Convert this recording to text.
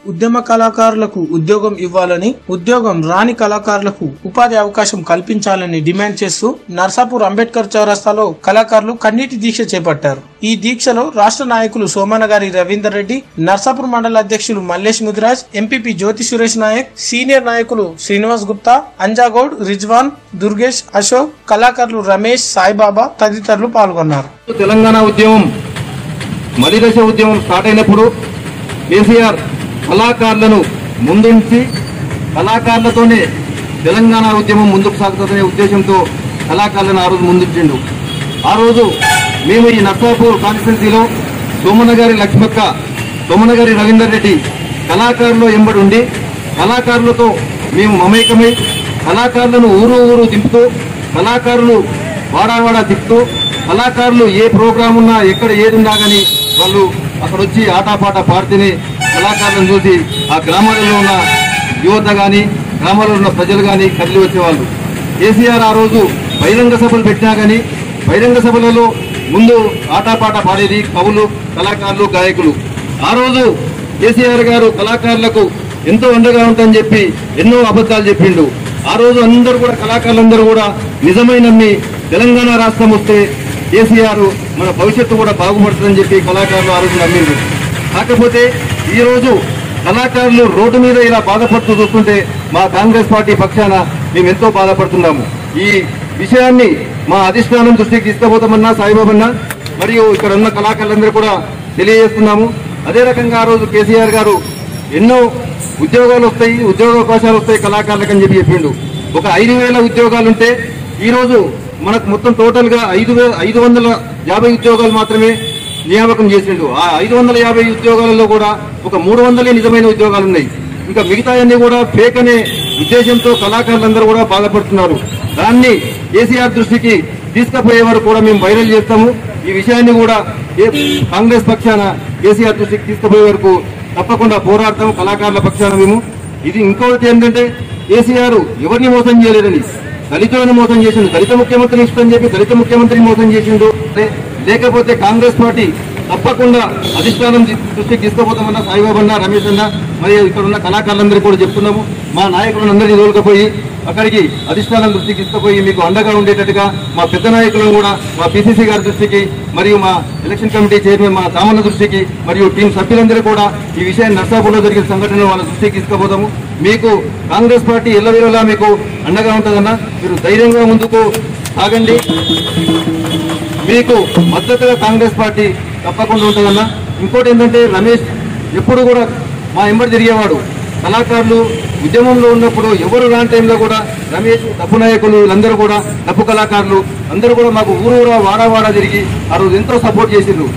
ఉద్యమ కళాకారులకు ఉద్యోగం ఇవ్వాలని ఉద్యోగం రాని కళాకారులకు ఉపాధి అవకాశం కల్పించాలని డిమాండ్ చేస్తూ నర్సాపూర్ అంబేద్కర్ చౌరస్తాలో కళాకారులు కన్నీటి దీక్ష చేపట్టారు ఈ దీక్షలో రాష్ట్ర నాయకులు సోమనగారి రవీందర్ రెడ్డి నర్సాపూర్ మండల అధ్యక్షులు మల్లేష్ ముదిరాజ్ ఎంపీపీ జ్యోతి సురేష్ నాయక్ సీనియర్ నాయకులు శ్రీనివాస్ గుప్తా అంజాగౌడ్ రిజ్వాన్ దుర్గేష్ అశోక్ కళాకారులు రమేష్ సాయిబాబా తదితరులు పాల్గొన్నారు తెలంగాణ ఉద్యమం మలిదశ ఉద్యమం స్టార్ట్ అయినప్పుడు కేసీఆర్ కళాకారులను ముందుంచి కళాకారులతోనే తెలంగాణ ఉద్యమం ముందుకు సాగుతుందనే ఉద్దేశంతో కళాకారులను ఆ రోజు ముందుంచిండు ఆ రోజు మేము ఈ నర్సాపూర్ కాన్స్టిట్యున్సీలో సోమనగారి లక్ష్మక్క సోమనగారి రవీందర్ రెడ్డి కళాకారులు ఎంబడి ఉండి కళాకారులతో మేము మమేకమై కళాకారులను ఊరు ఊరు దింపుతూ కళాకారులు వాడావాడా తిప్పుతూ కళాకారులు ఏ ప్రోగ్రాం ఉన్నా ఎక్కడ ఏది ఉన్నా కానీ వాళ్ళు అక్కడ వచ్చి ఆటపాట పాడితేనే కళాకారులను చూసి ఆ గ్రామాలలో ఉన్న యువత గాని గ్రామాలలో ఉన్న ప్రజలు గాని కదిలి వచ్చేవాళ్ళు కేసీఆర్ ఆ రోజు బహిరంగ సభలు పెట్టినా గానీ బహిరంగ సభలలో ముందు ఆటపాట పాడేది కవులు కళాకారులు గాయకులు ఆ రోజు కేసీఆర్ గారు కళాకారులకు ఎంతో అండగా ఉంటుందని చెప్పి ఎన్నో అబద్ధాలు చెప్పిండు ఆ రోజు అందరూ కూడా కళాకారులందరూ కూడా నిజమైన నమ్మి తెలంగాణ రాష్ట్రం వస్తే కేసీఆర్ మన భవిష్యత్తు కూడా బాగుపడుతుందని చెప్పి కళాకారులు ఆ రోజు నమ్మిండు కాకపోతే ఈ రోజు కళాకారులు రోడ్డు మీద ఇలా బాధపడుతూ చూస్తుంటే మా కాంగ్రెస్ పార్టీ పక్షాన మేము ఎంతో బాధపడుతున్నాము ఈ విషయాన్ని మా అధిష్టానం దృష్టికి తీసుకుపోతామన్నా సాయిబాబన్నా మరియు ఇక్కడ ఉన్న కళాకారులందరూ కూడా తెలియజేస్తున్నాము అదే రకంగా ఆ రోజు కేసీఆర్ గారు ఎన్నో ఉద్యోగాలు వస్తాయి ఉద్యోగ అవకాశాలు వస్తాయి కళాకారులకు అని చెప్పి చెప్పిండు ఒక ఐదు వేల ఉద్యోగాలుంటే ఈ రోజు మనకు మొత్తం టోటల్ గా ఐదు వే ఐదు వందల యాభై ఉద్యోగాలు మాత్రమే నియామకం చేసిండు ఆ ఐదు వందల యాభై ఉద్యోగాలలో కూడా ఒక మూడు వందలే నిజమైన ఉద్యోగాలు ఉన్నాయి ఇంకా మిగతాయన్నీ కూడా ఫేక్ అనే ఉద్దేశంతో కళాకారులందరూ కూడా బాధపడుతున్నారు దాన్ని కేసీఆర్ దృష్టికి తీసుకుపోయే వరకు కూడా మేము వైరల్ చేస్తాము ఈ విషయాన్ని కూడా ఏ- కాంగ్రెస్ పక్షాన కేసీఆర్ దృష్టికి తీసుకుపోయే వరకు తప్పకుండా పోరాడతాం కళాకారుల పక్షాన మేము ఇది ఇంకొకటి ఏంటంటే కేసీఆర్ ఎవరిని మోసం చేయలేదని దళితులను మోసం చేసిండు దళిత ముఖ్యమంత్రిని ఇష్టం చెప్పి దళిత ముఖ్యమంత్రిని మోసం చేసిండు లే- లేకపోతే కాంగ్రెస్ పార్టీ తప్పకుండా అధిష్టానం ది- దృష్టికి తీసుకుపోతామన్న సాయిబాబన్న రమేష్ అన్న మరియు ఇక్కడ ఉన్న కళాకారులందరికీ కూడా చెప్తున్నాము మా నాయకులందరినీ తోలుకపోయి అక్కడికి అధిష్టానం దృష్టికి తీసుకుపోయి మీకు అండగా ఉండేటట్టుగా మా పెద్ద నాయకులను కూడా మా పిసిసి గారి దృష్టికి మరియు మా ఎలక్షన్ కమిటీ చైర్మన్ మా సామాన్య దృష్టికి మరియు టీం సభ్యులందరూ కూడా ఈ విషయాన్ని నర్సాపూర్లో జరిగిన సంఘటనలు వాళ్ళ దృష్టికి తీసుకుపోతాము మీకు కాంగ్రెస్ పార్టీ ఎల్లవేళలా మీకు అండగా ఉంటుందన్న మీరు ధైర్యంగా ముందుకు సాగండి మీకు మద్దతుగా కాంగ్రెస్ పార్టీ తప్పకుండా ఉంటుందన్న ఇంకోటి ఏంటంటే రమేష్ ఎప్పుడు కూడా మా ఎంబడి తిరిగేవాడు కళాకారులు ఉద్యమంలో ఉన్నప్పుడు ఎవరు రాని టైంలో కూడా రమేష్ తప్పు నాయకులు వీళ్ళందరూ కూడా తప్పు కళాకారులు అందరూ కూడా మాకు ఊరు ఊరా వాడా వాడా తిరిగి ఆ రోజు ఎంతో సపోర్ట్ చేసిండ్రు